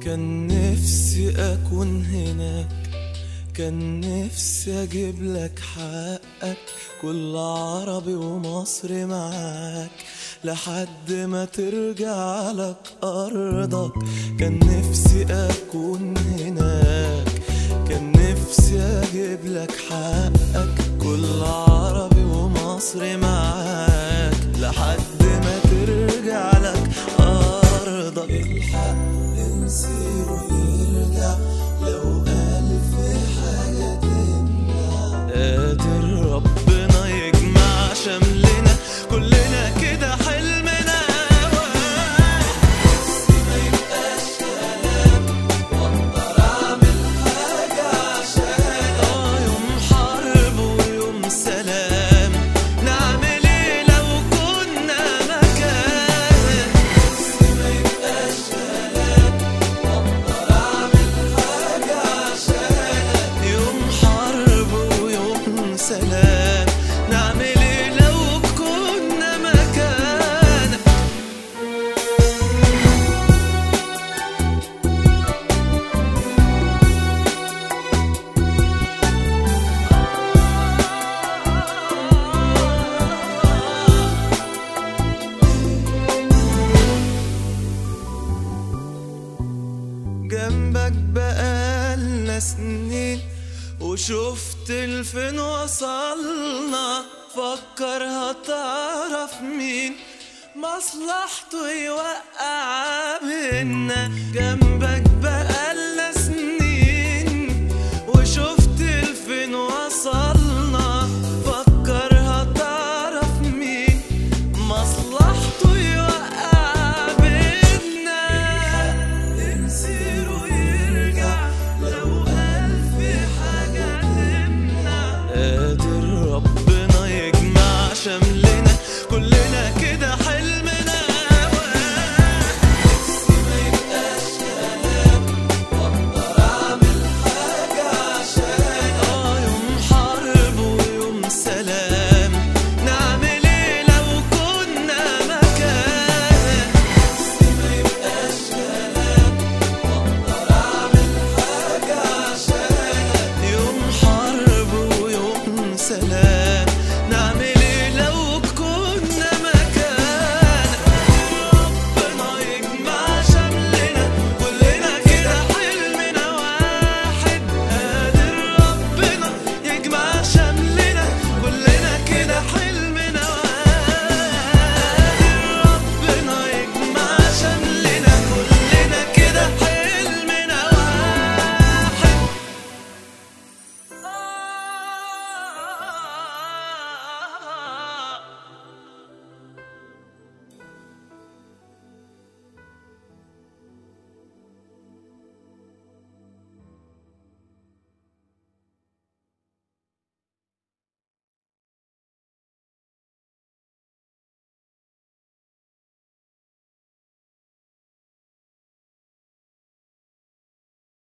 كان نفسي أكون هناك كان نفسي أجيب لك حقك كل عربي ومصري معاك لحد ما ترجع لك أرضك كان نفسي أكون هناك كان نفسي أجيب لك حقك كل عربي ومصري معاك لحد ما ترجع لك أرضك الحق نسيره يرجع لو ألف حاجة تمنع قادر ربنا يجمع شملنا كلنا كده حلمنا بس ما يبقاش كلام واقدر اعمل حاجة عشان اه يوم حرب ويوم سلام نعمل ايه لو كنا مكان بس ما يبقاش كلام واقدر اعمل حاجة عشان يوم حرب ويوم سلام نعمل ايه لو كنا مكانك جنبك بقالنا سنين وشفت لفين وصلنا فكر هتعرف مين مصلحته يوقع بينا جنبك